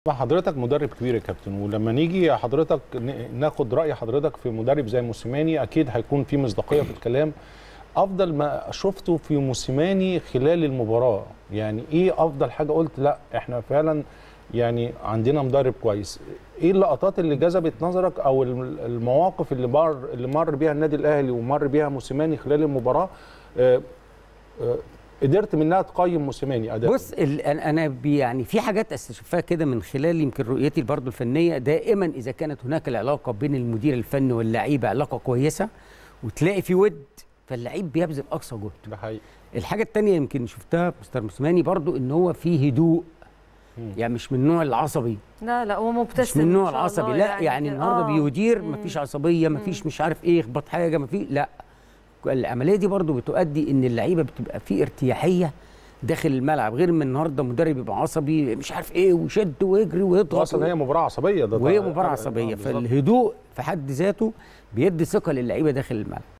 حضرتك مدرب كبير يا كابتن ولما نيجي حضرتك ن- ناخد راي حضرتك في مدرب زي موسيماني اكيد هيكون في مصداقيه في الكلام افضل ما شفته في موسيماني خلال المباراه يعني ايه افضل حاجه قلت لا احنا فعلا يعني عندنا مدرب كويس ايه اللقطات اللي جذبت نظرك او الم- المواقف اللي مر اللي مر بيها النادي الاهلي ومر بيها موسيماني خلال المباراه آه، آه، قدرت منها تقيم موسيماني اداء بص ال- انا أنا بي- يعني في حاجات استشفاها كده من خلال يمكن رؤيتي برضو الفنيه دائما اذا كانت هناك العلاقه بين المدير الفني واللعيبه علاقه كويسه وتلاقي في ود فاللعيب بيبذل اقصى جهد ده حقيقي الحاجه الثانيه يمكن شفتها في مستر موسيماني برضو ان هو فيه هدوء مم. يعني مش من النوع العصبي لا لا هو مبتسم مش من النوع ما شاء العصبي الله لا يعني كده. النهارده آه. بيدير مم. مفيش عصبيه مفيش مش عارف ايه يخبط حاجه مفيش لا العمليه دي برضو بتؤدي ان اللعيبه بتبقى في ارتياحيه داخل الملعب غير من النهارده مدرب يبقى عصبي مش عارف ايه ويشد ويجري ويضغط اصلا هي مباراه عصبيه ده وهي طبعاً. مباراه آه، عصبيه بالظبط. فالهدوء في حد ذاته بيدي ثقه للعيبه داخل الملعب